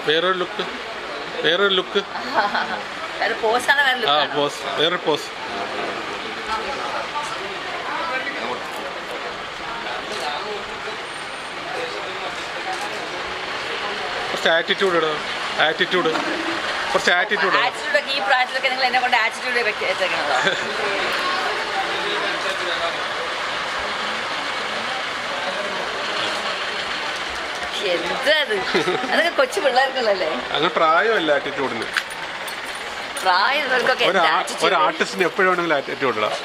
വേറൊരു ലുക്ക് വേറൊരു ലുക്ക് വേറെ പോസാണ് വേറെ ആ ലുക്കാണ് പോസ് വേറൊരു പോസ് കുറച്ച് ആറ്റിറ്റ്യൂഡ് ഇടുക ആറ്റിറ്റ്യൂഡ് കുറച്ച് ആറ്റിറ്റ്യൂഡ് ആറ്റിറ്റ്യൂഡൊക്കെ ഈ പ്രായത്തിലൊക്കെ നിങ്ങൾ എന്നെ കൊണ്ട് ആറ്റിറ്റ്യൂഡ് വെച്ചേക്കണതോ എന്തത് അതൊക്കെ കൊച്ചു പിള്ളേർക്കുള്ളല്ലേ അങ്ങനെ പ്രായമല്ല ആറ്റിറ്റ്യൂഡിന് പ്രായമുള്ളവർക്കൊക്കെ ഒരു എന്താ ആ- ഒരു attitude? ആർട്ടിസ്റ്റിന് എപ്പോഴും വേണമെങ്കിലും ആറ്റിറ്റ്യൂഡ് ഇടാം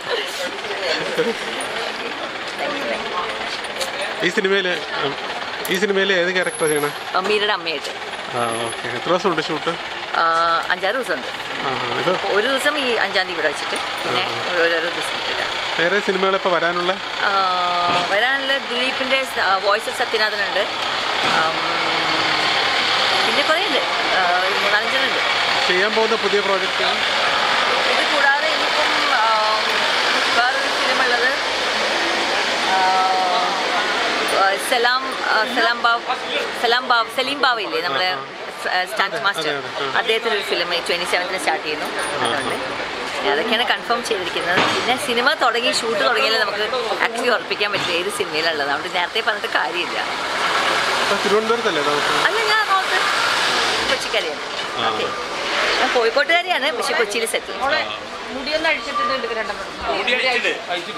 ഈ സിനിമയിൽ ഈ സിനിമയിൽ ഏത് ക്യാരക്ടർ ചെയ്യണേ മമ്മീരുടെ അമ്മയായിട്ട് ആ ഓക്കെ എത്ര ദിവസം ഉണ്ട് ഷൂട്ട് ആ, അഞ്ചാറ് ദിവസമുണ്ട് ആ ഇത് ഒരു ദിവസം ഈ അഞ്ചാം തീയതി ഇവിടെ വെച്ചിട്ട് പിന്നെ ഓരോരോ ദിവസം ഇട്ടിട്ട്. വേറെ സിനിമകൾ ഇപ്പോൾ വരാനുള്ള ആ, വരാനുള്ള ദിലീപിൻ്റെ വോയിസ് ഓഫ് സത്യനാഥനുണ്ട് ആം, പിന്നെ കുറേ ഉണ്ട് ആ, ഒരു മൂന്നാലഞ്ചെണ്ണുണ്ട് ചെയ്യാൻ പോകുന്ന പുതിയ പ്രോജക്റ്റ് ഇത് കൂടാതെ ഇനിയിപ്പം ആം, വേറൊരു ഫിലിം ഉള്ളത് ആ, ആ, സലാം ആ, സലാം ബാവ് സലാം ബാവ് സലീം ബാവ ഇല്ലേ നമ്മുടെ സ്റ്റാൻഡ് മാസ്റ്റർ അതെ, അതെ, ആ. അദ്ദേഹത്തിൻ്റെ ഒരു ഫിലിം ട്വൻറ്റി സെവൻത്തിന് സ്റ്റാർട്ട് ചെയ്യുന്നു അതുകൊണ്ട് അതൊക്കെയാണ് കൺഫേം ചെയ്തിരിക്കുന്നത് പിന്നെ സിനിമ തുടങ്ങി ഷൂട്ട് തുടങ്ങിയാലേ നമുക്ക് ആക്ച്വലി ഉറപ്പിക്കാൻ പറ്റില്ല ഏത് സിനിമയിലുള്ളത് അതുകൊണ്ട് നേരത്തെ പറഞ്ഞിട്ട് കാര്യമില്ല ഇപ്പോൾ തിരുവനന്തപുരത്തല്ലേ നമുക്ക് അല്ല ഞാൻ നോക്ക് കൊച്ചിക്കാരിയാണ് ആ. ഓക്കെ ഞാൻ കോഴിക്കോട്ടുകാരിയാണ് പക്ഷെ കൊച്ചിയിൽ സെറ്റിൽ മുടിയൊന്നും അഴിച്ചിട്ടുണ്ട് രണ്ടെണ്ണം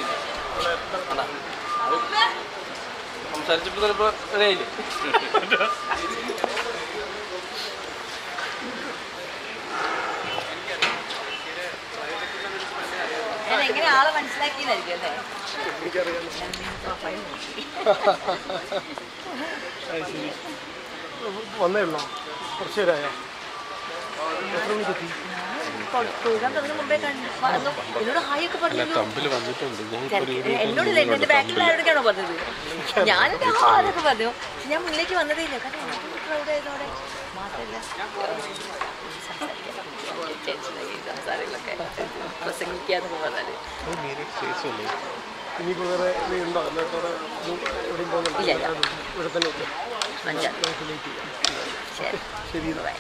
സംസാരിച്ചപ്പോൾ ചിലപ്പോൾ റെയില് ഞാൻ എങ്ങനെ ആളെ മനസ്സിലാക്കിയതായിരിക്കും അല്ലേ വന്നേ ഉള്ളോ കുറച്ച് നേരമായോ എത്ര മണിക്കെത്തി പ്രോഗ്രാം തുടങ്ങുന്ന മുമ്പേ കണ്ടു വന്നു. എന്നോട് ഹായ് ഒക്കെ അല്ല പറഞ്ഞു തമ്പിൽ വന്നിട്ടുണ്ട് ഞാൻ ഇപ്പോൾ ഒരു എന്നോടില്ല എന്റെ ബാക്കിൽ ആരോടൊക്കെയാണോ പറഞ്ഞത് ഞാനെന്റെ ഹാലൊക്കെ പറഞ്ഞു പക്ഷെ ഞാൻ മുന്നിലേക്ക് വന്നതേ ഇല്ല കാരണം എനിക്ക് crowd ആയതോടെ മാത്രമല്ല ടെൻഷനായി സംസാരങ്ങളൊക്കെ പ്രസംഗിക്കാന്ന് പറഞ്ഞാല് ശേഷമല്ലേ ഇനിയിപ്പോൾ വേറെ ഇത് ഉണ്ടോ അല്ലാത്ത വേറെ ഇതും എവിടെയും പോകുന്നുണ്ടോ ഇല്ല, ഇല്ല. ഇവിടെ തന്നെ ഇല്ലേ? അഞ്ചാം ലൈഫിലേക്ക് ശരി ശരി എന്നാ.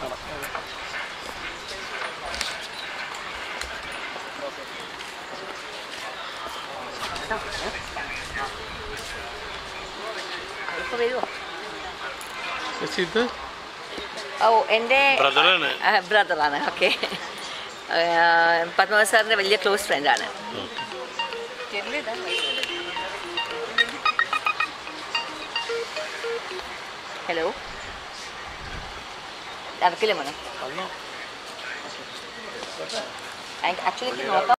ഇപ്പൊ വരുമോ ചേച്ചി ഇത് ഓ എൻ്റെ ബ്രദറാണ് ബ്രദറാണ് ഓക്കെ പത്മനാഭ സാറിൻ്റെ വലിയ ക്ലോസ് ഫ്രണ്ടാണ് ഹലോ അവർക്കില്ല മോനെ ആക്ച്വലി നോക്കാം